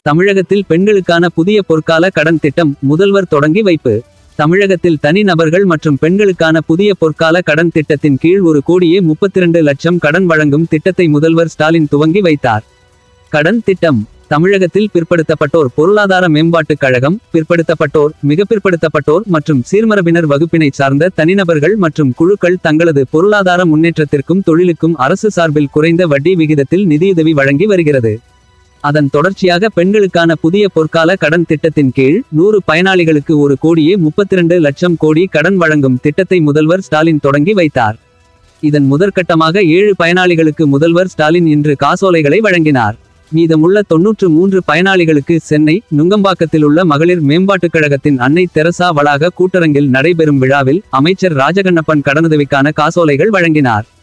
தமிழகத்தில் பெண்களுக்கான புதிய பொற்கால கடன் திட்டம் முதல்வர் தொடங்கி வைப்பு தமிழகத்தில் தனி நபர்கள் மற்றும் பெண்களுக்கான புதிய பொற்கால கடன் திட்டத்தின் கீழ் ஒரு கோடியே 32 லட்சம் கடன் வழங்கும் திட்டத்தை முதல்வர் ஸ்டாலின் துவங்கி வைத்தார் கடன் திட்டம் தமிழகத்தில் பிற்படுத்தப்பட்டோர் பொருளாதார மேம்பாட்டுக் கழகம் பிற்படுத்தப்பட்டோர் மிக பிற்படுத்தப்பட்டோர் மற்றும் சீர்மரபினர் வகுப்பினை சார்ந்த தனிநபர்கள் மற்றும் குழுக்கள் தங்களது பொருளாதார முன்னேற்றத்திற்கும் தொழிலுக்கும் அரசு சார்பில் குறைந்த வட்டி விகிதத்தில் நிதியுதவி வழங்கி வருகிறது அதன் தொடர்ச்சியாக பெண்களுக்கான புதிய பொற்கால கடன் திட்டத்தின் கீழ் நூறு பயனாளிகளுக்கு ஒரு கோடியே 32 லட்சம் கோடி கடன் வழங்கும் திட்டத்தை முதல்வர் ஸ்டாலின் தொடங்கி வைத்தார் இதன் முதற்கட்டமாக ஏழு பயனாளிகளுக்கு முதல்வர் ஸ்டாலின் இன்று காசோலைகளை வழங்கினார் மீதமுள்ள தொன்னூற்று மூன்று பயனாளிகளுக்கு சென்னை நுங்கம்பாக்கத்தில் உள்ள மகளிர் மேம்பாட்டுக் கழகத்தின் அன்னை தெரசா வளாக கூட்டரங்கில் நடைபெறும் விழாவில் அமைச்சர் ராஜகண்ணப்பன் கடனுதவிக்கான காசோலைகள் வழங்கினார்